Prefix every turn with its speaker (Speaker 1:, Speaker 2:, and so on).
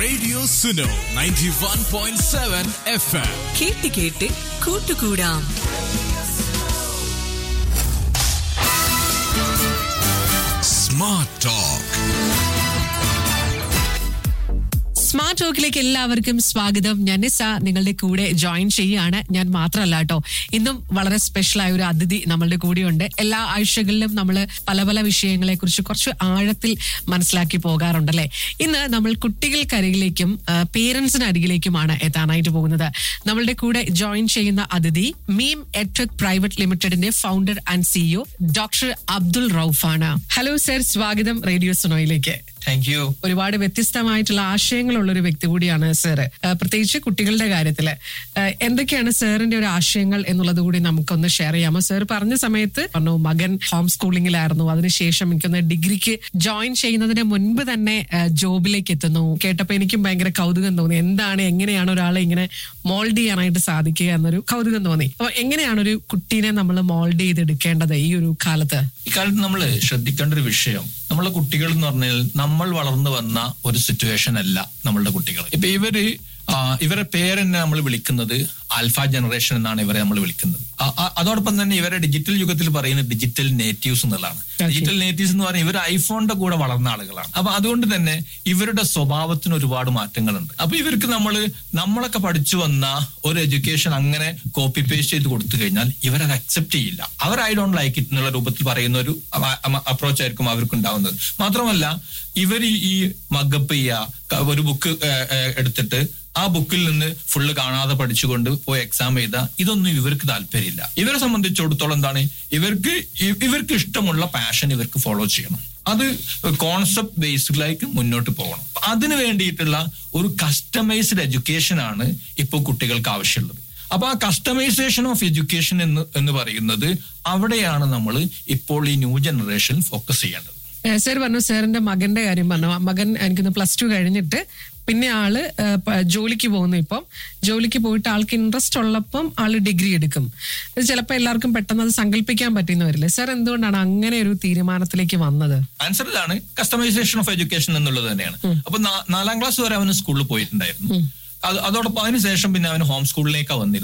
Speaker 1: Radio Suno 91.7 FM.
Speaker 2: കേട്ട് കേട്ട് കൂട്ടുകൂടാം
Speaker 1: Smart Talk.
Speaker 3: സ്മാർട്ട് ടോക്കിലേക്ക് എല്ലാവർക്കും സ്വാഗതം ഞാൻ നിസ നിങ്ങളുടെ കൂടെ ജോയിൻ ചെയ്യുകയാണ് ഞാൻ മാത്രമല്ല കേട്ടോ ഇന്നും വളരെ സ്പെഷ്യൽ ആയ ഒരു അതിഥി നമ്മളുടെ കൂടെയുണ്ട് എല്ലാ ആഴ്ചകളിലും നമ്മൾ പല പല വിഷയങ്ങളെ കുറിച്ച് കുറച്ച് ആഴത്തിൽ മനസ്സിലാക്കി പോകാറുണ്ടല്ലേ ഇന്ന് നമ്മൾ കുട്ടികൾക്കരികിലേക്കും പേരൻസിന് അരികിലേക്കുമാണ് എത്താനായിട്ട് പോകുന്നത് നമ്മളുടെ കൂടെ ജോയിൻ ചെയ്യുന്ന അതിഥി മീം എട്ടെക് പ്രൈവറ്റ് ലിമിറ്റഡിന്റെ founder and CEO doctor Abdul റൌഫാണ് ഹലോ സർ സ്വാഗതം റേഡിയോ സുനോയിലേക്ക്
Speaker 4: താങ്ക് യു
Speaker 3: ഒരുപാട് വ്യത്യസ്തമായിട്ടുള്ള ആശയങ്ങളുള്ള ഒരു വ്യക്തി കൂടിയാണ് സാറ് ഏഹ് പ്രത്യേകിച്ച് കുട്ടികളുടെ കാര്യത്തില് ഏഹ് എന്തൊക്കെയാണ് സാറിന്റെ ഒരു ആശയങ്ങൾ എന്നുള്ളത് കൂടി നമുക്കൊന്ന് ഷെയർ ചെയ്യാമോ സാർ പറഞ്ഞ സമയത്ത് പറഞ്ഞു മകൻ ഹോം സ്കൂളിംഗിലായിരുന്നു അതിനുശേഷം എനിക്കൊന്ന് ഡിഗ്രിക്ക് ജോയിൻ ചെയ്യുന്നതിന് മുൻപ് തന്നെ ഏഹ് ജോബിലേക്ക് എത്തുന്നു കേട്ടപ്പോ എനിക്കും ഭയങ്കര കൗതുകം തോന്നി എന്താണ് എങ്ങനെയാണ് ഒരാളെ ഇങ്ങനെ മോൾഡ് ചെയ്യാനായിട്ട് സാധിക്കുക എന്നൊരു കൗതുകം തോന്നി അപ്പൊ എങ്ങനെയാണ് ഒരു കുട്ടീനെ നമ്മൾ മോൾഡ് ചെയ്തെടുക്കേണ്ടത് ഈ ഒരു കാലത്ത്
Speaker 4: ഇക്കാലത്ത് നമ്മൾ ശ്രദ്ധിക്കേണ്ട ഒരു വിഷയം നമ്മളെ കുട്ടികൾ എന്ന് പറഞ്ഞാൽ നമ്മൾ വളർന്നു വന്ന ഒരു സിറ്റുവേഷൻ അല്ല നമ്മളുടെ കുട്ടികൾ ഇപ്പൊ ഇവര് ആ, ഇവരെ പേരെന്നെ നമ്മൾ വിളിക്കുന്നത് ആൽഫ ജനറേഷൻ എന്നാണ് ഇവരെ നമ്മൾ വിളിക്കുന്നത് ആ- ആ- അതോടൊപ്പം തന്നെ ഇവരെ ഡിജിറ്റൽ യുഗത്തിൽ പറയുന്നത് ഡിജിറ്റൽ നേറ്റീവ്സ് എന്നുള്ളതാണ് ഡിജിറ്റൽ നേറ്റീവ്സ് എന്ന് പറഞ്ഞാൽ ഇവർ ഐഫോണിന്റെ കൂടെ വളർന്ന ആളുകളാണ് അപ്പൊ അതുകൊണ്ട് തന്നെ ഇവരുടെ സ്വഭാവത്തിന് ഒരുപാട് മാറ്റങ്ങളുണ്ട് അപ്പൊ ഇവർക്ക് നമ്മൾ നമ്മളൊക്കെ പഠിച്ചു വന്ന ഒരു എഡ്യൂക്കേഷൻ അങ്ങനെ കോപ്പി പേസ്റ്റ് ചെയ്ത് കൊടുത്തു കഴിഞ്ഞാൽ ഇവരത് അക്സെപ്റ്റ് ചെയ്യില്ല അവർ ഐ ഡോണ്ട് ലൈക്ക് ഇറ്റ് എന്നുള്ള രൂപത്തിൽ പറയുന്ന ഒരു അപ്രോച്ച് ആയിരിക്കും അവർക്ക് ഉണ്ടാവുന്നത് മാത്രമല്ല ഇവർ ഈ മഗപ്പ് ചെയ്യുക ഒരു ബുക്ക് എടുത്തിട്ട് ആ ബുക്കിൽ നിന്ന് ഫുള്ള് കാണാതെ പഠിച്ചുകൊണ്ട് പോയി എക്സാം ചെയ്ത ഇതൊന്നും ഇവർക്ക് താല്പര്യമില്ല ഇവരെ സംബന്ധിച്ചിടത്തോളം എന്താണ് ഇവർക്ക് ഇ- ഇവർക്ക് ഇഷ്ടമുള്ള പാഷൻ ഇവർക്ക് ഫോളോ ചെയ്യണം അത് കോൺസെപ്റ്റ് ബേസ്ഡിലേക്ക് മുന്നോട്ട് പോകണം അതിന് വേണ്ടിയിട്ടുള്ള ഒരു കസ്റ്റമൈസ്ഡ് എഡ്യൂക്കേഷൻ ആണ് ഇപ്പോൾ കുട്ടികൾക്ക് ആവശ്യമുള്ളത് അപ്പൊ ആ കസ്റ്റമൈസേഷൻ ഓഫ് എഡ്യൂക്കേഷൻ എന്ന് എന്ന് പറയുന്നത് അവിടെയാണ് നമ്മൾ ഇപ്പോൾ ഈ ന്യൂ ജനറേഷൻ ഫോക്കസ് ചെയ്യേണ്ടത്
Speaker 3: ഏഹ് സാർ പറഞ്ഞു സാറിന്റെ മകന്റെ കാര്യം പറഞ്ഞു ആ മകൻ എനിക്കൊന്ന് പ്ലസ് ടു കഴിഞ്ഞിട്ട് പിന്നെ ആള് ഏഹ് പ- ജോലിക്ക് പോകുന്നു ഇപ്പം ജോലിക്ക് പോയിട്ട് ആൾക്ക് ഇൻട്രസ്റ്റ് ഉള്ളപ്പം ആള് ഡിഗ്രി എടുക്കും ഇത് ചിലപ്പോൾ എല്ലാവർക്കും പെട്ടെന്ന് അത് സങ്കല്പിക്കാൻ പറ്റുന്ന വരില്ലേ സാർ എന്തുകൊണ്ടാണ് അങ്ങനെ ഒരു തീരുമാനത്തിലേക്ക് വന്നത്
Speaker 4: ആൻസർ ഇതാണ് കസ്റ്റമൈസേഷൻ ഓഫ് എഡ്യൂക്കേഷൻ എന്നുള്ളത് തന്നെയാണ് അപ്പൊ നാ- നാലാം ക്ലാസ് വരെ അവന് സ്കൂളിൽ പോയിട്ടുണ്ടായിരുന്നു അത് അതോടൊപ്പം അതിന് ശേഷം പിന്നെ അവന് ഹോം സ്കൂളിലേക്കാണ് വന്നിരുന്നത്